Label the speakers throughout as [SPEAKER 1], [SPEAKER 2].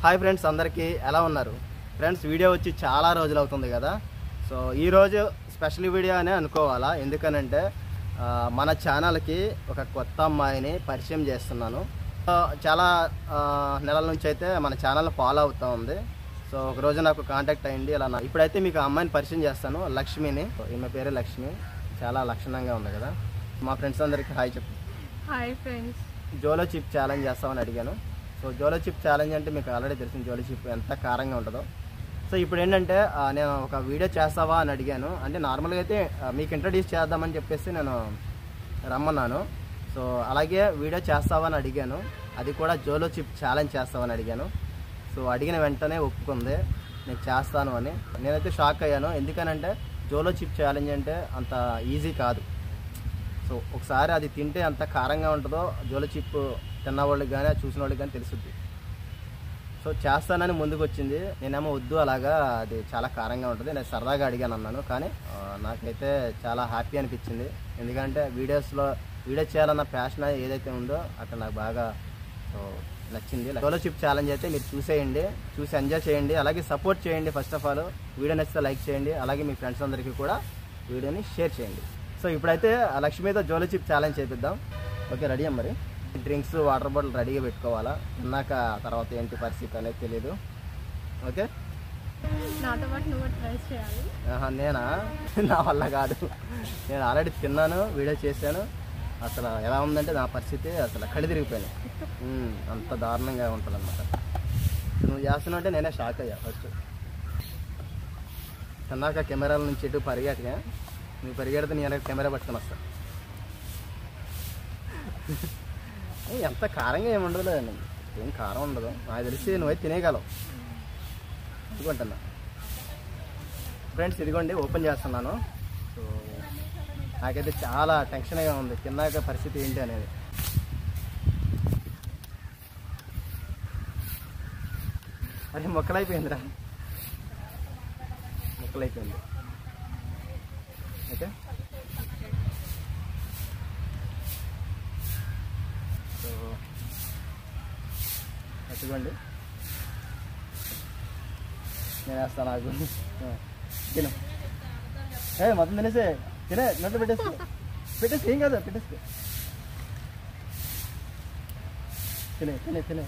[SPEAKER 1] Hi friends అందరికీ ఎలా ఉన్నారు ఫ్రెండ్స్ వీడియో వచ్చి చాలా రోజులు అవుతుంది కదా సో ఈరోజు స్పెషల్ వీడియో అనే అనుకోవాలా ఎందుకనంటే ఆ, మన ఛానల్కి ఒక కొత్త అమ్మాయిని పరిచయం చేస్తున్నాను ఆ, చాలా ఆ, నెలల నుంచి అయితే మన ఛానల్ ఫాలో అవుతూ ఉంది సో ఒక రోజు నాకు కాంటాక్ట్ అయ్యింది ఇలా నా ఇప్పుడైతే మీకు ఆ అమ్మాయిని పరిచయం చేస్తాను లక్ష్మిని ఈమె పేరే లక్ష్మి చాలా లక్షణంగా ఉంది కదా మా ఫ్రెండ్స్ అందరికీ హాయ్ చెప్పు
[SPEAKER 2] hi friends
[SPEAKER 1] Jolo chip challenge చేస్తామని అడిగాను సో జోలో చిప్ ఛాలెంజ్ అంటే మీకు ఆల్రెడీ తెలిసింది జోలో చిప్ ఎంత కారంగా ఉంటుందో సో ఇప్పుడు ఏంటంటే ఆ, నేను ఒక వీడియో చేస్తావా అని అడిగాను అంటే నార్మల్గా అయితే ఆ, మీకు ఇంట్రడ్యూస్ చేద్దామని చెప్పేసి నేను రమ్మన్నాను సో అలాగే వీడియో చేస్తావా అని అడిగాను అది కూడా జోలో చిప్ ఛాలెంజ్ చేస్తావని అడిగాను సో అడిగిన వెంటనే ఒప్పుకుంది నేను చేస్తాను అని నేనైతే షాక్ అయ్యాను ఎందుకనంటే జోలో చిప్ ఛాలెంజ్ అంటే అంత ఈజీ కాదు సో ఒకసారి అది తింటే ఎంత కారంగా ఉంటుందో జోల చిప్ తిన్న వాళ్ళకి కానీ చూసిన వాళ్ళకి కానీ తెలుస్తుంది సో చేస్తానని ముందుకు వచ్చింది నేనేమో వద్దు అలాగా అది చాలా కారంగా ఉంటుంది నేను సరదాగా అడిగాను అన్నాను కానీ ఆ, నాకైతే చాలా హ్యాపీ అనిపించింది ఎందుకంటే వీడియోస్లో వీడియో చేయాలన్న ప్యాషన్ ఏదైతే ఉందో అక్కడ నాకు బాగా సో నచ్చింది సోలో చిప్ ఛాలెంజ్ అయితే మీరు చూసేయండి చూసి ఎంజాయ్ చేయండి అలాగే సపోర్ట్ చేయండి ఫస్ట్ ఆఫ్ ఆల్ వీడియో నచ్చితే లైక్ చేయండి అలాగే మీ ఫ్రెండ్స్ అందరికీ కూడా వీడియోని షేర్ చేయండి సో ఇప్పుడైతే ఆ లక్ష్మితో జోలో చిప్ ఛాలెంజ్ చేపిద్దాం ఓకే రెడీ మరి డ్రింక్స్ వాటర్ బాటిల్ రెడీగా పెట్టుకోవాలా తిన్నాక తర్వాత ఏంటి పరిస్థితి అనేది తెలియదు ఓకే
[SPEAKER 2] నాతో పాటు నువ్వు ట్రై చేయాలి
[SPEAKER 1] ఆహా, నేనా నా వల్ల కాదు నేను ఆల్రెడీ తిన్నాను వీడియో చేశాను అసలు ఎలా ఉందంటే నా పరిస్థితి అసలు కళ్ళు తిరిగిపోయాను ఉమ్, అంత దారుణంగా ఉంటుంది అనమాట నువ్వు చేస్తున్నావు అంటే నేనే షాక్ అయ్యా ఫస్ట్ తిన్నాక కెమెరాల నుంచి ఇటు పరిగెట్టగా నువ్వు పరిగెడితే నేను కెమెరా పట్టుకొని వస్తా ఏ, ఎంత కారంగా ఏమి ఉండదు ఏం కారం ఉండదు నాకు తెలిసి నువ్వైతే తినేయగలవు అనుకుంటున్నా ఫ్రెండ్స్ ఇదిగోండి ఓపెన్ చేస్తున్నాను సో నాకైతే చాలా టెన్షన్గా ఉంది తిన్నాక పరిస్థితి ఏంటి అనేది అరే మొక్కలైపోయిందిరా మొక్కలైపోయింది ఓకే సో ఎత్తుకోండి నేను వేస్తాను నాకు ఆ, తిను ఏ మొత్తం తినేసే తినే నోట్లో పెట్టేసుకో పెట్టేసి ఏం కాదు పెట్టేసుకో తినే తినే తినే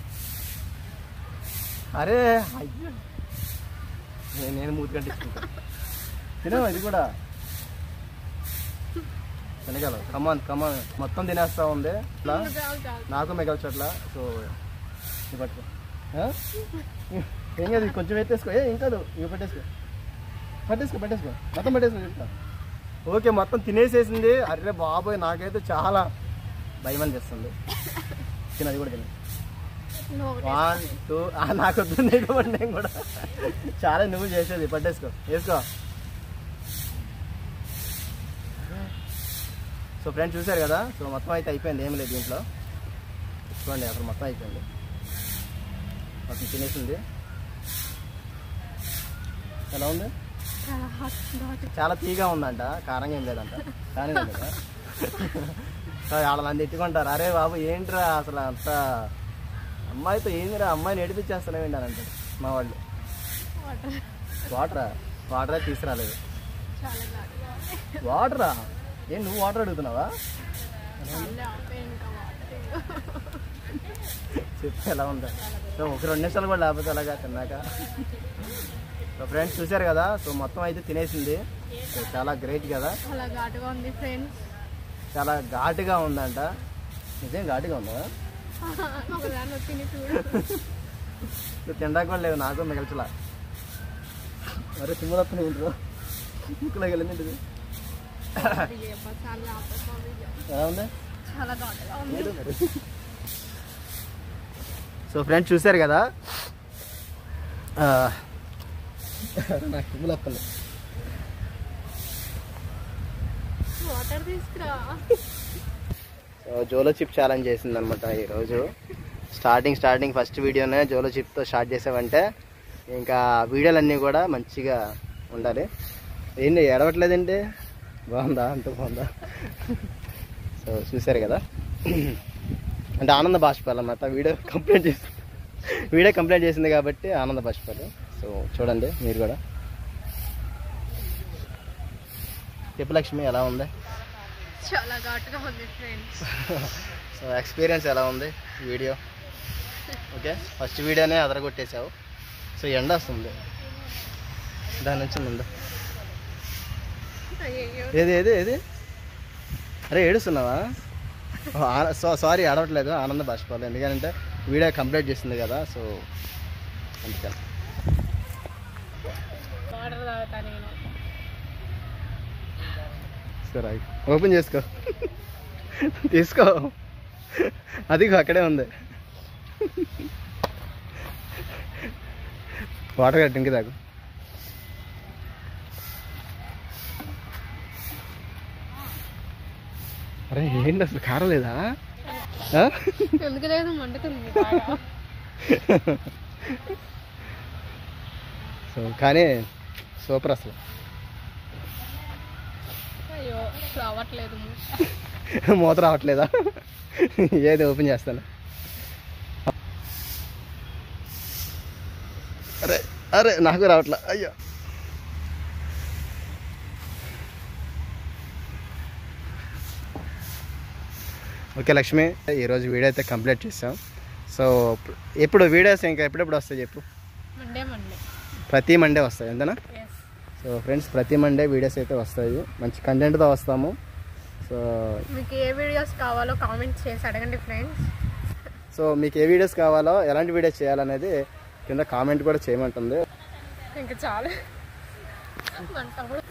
[SPEAKER 1] అరే అయ్యో నేను నేను మూతి కట్టించుకుంటా తినే ఇది కూడా తినగలవు కమాన్ కమాన్ మొత్తం తినేస్తా ఉంది ఇట్లా
[SPEAKER 2] చాలు చాలు
[SPEAKER 1] నాకు మిగల్చట్ల సో ఇది పట్టుకో ఆ? ఏం కాదు ఇది కొంచెం ఎత్తేసుకో ఏ ఏం కాదు ఇవి పెట్టేసుకో పట్టేసుకో పెట్టేసుకో మొత్తం పెట్టేసుకో చెప్తా ఓకే మొత్తం తినేసేసింది అరే బాబోయ్ నాకైతే చాలా భయం అనిపిస్తుంది తినది కూడా తిన
[SPEAKER 2] నువ్వు
[SPEAKER 1] వన్ టూ నాకు వద్దు నీకు కూడా నేను కూడా చాలా నువ్వు చేసేది పట్టేసుకో వేసుకో సో ఫ్రెండ్స్ చూశారు కదా సో మొత్తం అయితే అయిపోయింది ఏం లేదు దీంట్లో చూడండి అసలు మొత్తం అయిపోయింది మొత్తం తినేసింది ఎలా ఉంది
[SPEAKER 2] చాలా హాట్ ఘాట్
[SPEAKER 1] చాలా తీగా ఉందంట కారంగా ఏం లేదంట కానీ లేదు కదా సో వాళ్ళని తిట్టుకుంటారు అరే బాబు ఏంట్రా అసలు అంత అమ్మాయితో ఏందిరా అమ్మాయిని ఏడిపించేస్తున్నావేంటి అని అంటారు మా వాళ్ళు
[SPEAKER 2] వాటర్
[SPEAKER 1] వాటరా వాటరే తీసుకురాలేదు
[SPEAKER 2] చాలా ఘాటుగా ఉంది.
[SPEAKER 1] వాటరా ఏం నువ్వు వాటర్ అడుగుతున్నావా
[SPEAKER 2] చాలా ఆపే ఇంకా వాటర్
[SPEAKER 1] చెప్పు ఎలా ఉందా సో ఒక రెండు నిమిషాలు కూడా లేకపోతే అలాగా తిన్నాక సో ఫ్రెండ్స్ చూశారు కదా సో మొత్తం అయితే తినేసింది సో చాలా గ్రేట్ కదా
[SPEAKER 2] చాలా ఘాటుగా ఉంది ఫ్రెండ్స్
[SPEAKER 1] చాలా ఘాటుగా ఉందంట నిజం ఘాటుగా ఉందా
[SPEAKER 2] ఒకదాన్ని తిని చూడు
[SPEAKER 1] నువ్వు తినడానికి కూడా లేవు నాకు మిగల్చలా మరి సింహరత్నం ఏంటో ముక్కులోకి వెళ్ళింది ఏంటిది?
[SPEAKER 2] అయ్యబ్బా, చాలా ఆపేసుకోవాలి
[SPEAKER 1] ఎలా ఉంది
[SPEAKER 2] చాలా ఘాటుగా ఉంది
[SPEAKER 1] లేదు మరి సో ఫ్రెండ్స్ చూశారు కదా ఆ, నాకు తుమ్ములు వస్తున్నాయి.
[SPEAKER 2] వాటర్ తీసుకురా
[SPEAKER 1] సో జోలో చిప్ ఛాలెంజ్ చేసింది అనమాట ఈరోజు స్టార్టింగ్ స్టార్టింగ్ ఫస్ట్ వీడియోనే జోలో చిప్తో స్టార్ట్ చేసామంటే ఇంకా వీడియోలన్నీ కూడా మంచిగా ఉండాలి ఏంటి ఏడవట్లేదండి బాగుందా అంత బాగుందా సో చూశారు కదా అంటే ఆనంద బాష్పాలు అన్నమాట వీడియో కంప్లీట్ చేసి వీడియో కంప్లీట్ చేసింది కాబట్టి ఆనంద బాష్పాలు సో చూడండి మీరు కూడా చెప్పు లక్ష్మి ఎలా ఉంది
[SPEAKER 2] చాలా ఘాటుగా ఉంది ఫ్రెండ్స్
[SPEAKER 1] సో ఎక్స్పీరియన్స్ ఎలా ఉంది వీడియో ఓకే ఫస్ట్ వీడియోనే అదరగొట్టేశావు సో ఎండ వస్తుంది దాని నుంచి ముందు
[SPEAKER 2] అయ్యో
[SPEAKER 1] ఏది ఏది ఏది అరే ఏడుస్తున్నావా ఓ, ఆ- సో సారీ ఆడవట్లేదు ఆనంద బాష్పాలు ఎందుకంటే వీడియో కంప్లీట్ చేసింది కదా సో అందుకని
[SPEAKER 2] వాటర్ తాగుతా నేను
[SPEAKER 1] సరే ఓపెన్ చేసుకో తీసుకో అది అక్కడే ఉంది వాటర్ కట్టింకి తాగు అరే ఏంటి అసలు కారం లేదా ఆ?
[SPEAKER 2] ఎందుకు లేదు మండుతుంది బాగా
[SPEAKER 1] సో కానీ సూపర్ అసలు
[SPEAKER 2] అయ్యో రావట్లేదు
[SPEAKER 1] మూత రావట్లేదా ఏది ఓపెన్ చేస్తాను అరే అరే నాకు రావట్లే అయ్యో ఓకే లక్ష్మి ఈరోజు వీడియో అయితే కంప్లీట్ చేసాం సో ఎప్పుడు వీడియోస్ ఇంకా ఎప్పుడెప్పుడు వస్తాయి చెప్పు
[SPEAKER 2] మండే మండే
[SPEAKER 1] ప్రతి మండే వస్తాయి అంతేనా
[SPEAKER 2] ఎస్
[SPEAKER 1] సో ఫ్రెండ్స్ ప్రతి మండే వీడియోస్ అయితే వస్తాయి మంచి కంటెంట్తో వస్తాము సో
[SPEAKER 2] మీకు ఏ వీడియోస్ కావాలో కామెంట్ చేసి అడగండి ఫ్రెండ్స్
[SPEAKER 1] సో మీకు ఏ వీడియోస్ కావాలో ఎలాంటి వీడియోస్ చేయాలనేది కింద కామెంట్ కూడా చేయమంటుంది
[SPEAKER 2] ఇంకా చాలా మన తమ్ముడు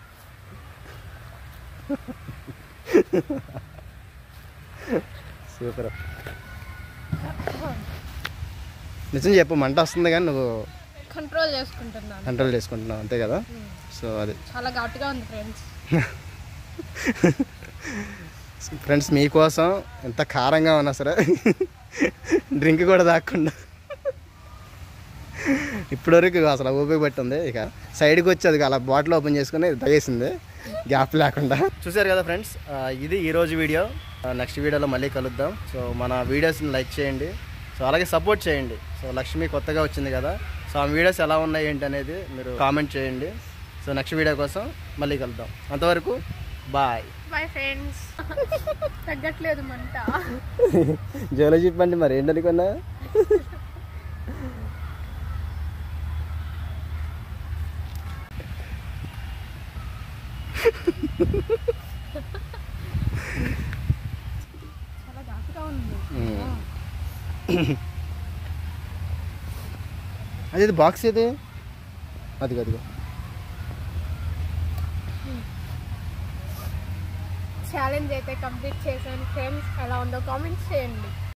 [SPEAKER 1] సూపర్ నిజం చెప్పు మంట వస్తుంది కానీ నువ్వు
[SPEAKER 2] కంట్రోల్ చేసుకుంటున్నాను
[SPEAKER 1] కంట్రోల్ చేసుకుంటున్నావు అంతే కదా సో అది
[SPEAKER 2] చాలా ఘాటుగా ఉంది ఫ్రెండ్స్
[SPEAKER 1] ఫ్రెండ్స్ మీకోసం ఎంత కారంగా ఉన్నా సరే డ్రింక్ కూడా తాకుండా ఇప్పటివరకు అసలు ఓపిక పట్టింది ఇక సైడ్కి వచ్చి అది అలా బాటిల్ ఓపెన్ చేసుకుని తాగేసింది గ్యాప్ లేకుండా చూసారు కదా ఫ్రెండ్స్ ఇది ఈరోజు వీడియో నెక్స్ట్ వీడియోలో మళ్ళీ కలుద్దాం సో మన వీడియోస్ని లైక్ చేయండి సో అలాగే సపోర్ట్ చేయండి సో లక్ష్మి కొత్తగా వచ్చింది కదా సో ఆ వీడియోస్ ఎలా ఉన్నాయి ఏంటి అనేది మీరు కామెంట్ చేయండి సో నెక్స్ట్ వీడియో కోసం మళ్ళీ కలుద్దాం అంతవరకు బాయ్
[SPEAKER 2] బాయ్ ఫ్రెండ్స్ తగ్గట్లేదు మంట
[SPEAKER 1] జోలో చెప్పండి మరి ఏంటనుకున్నా
[SPEAKER 2] చాలా ఘాటుగా ఉంది
[SPEAKER 1] అది బాక్స్ ఏది అది అదిగో
[SPEAKER 2] ఛాలెంజ్ అయితే కంప్లీట్ చేశాను ఫ్రెండ్స్ ఎలా ఉందో కామెంట్స్ చేయండి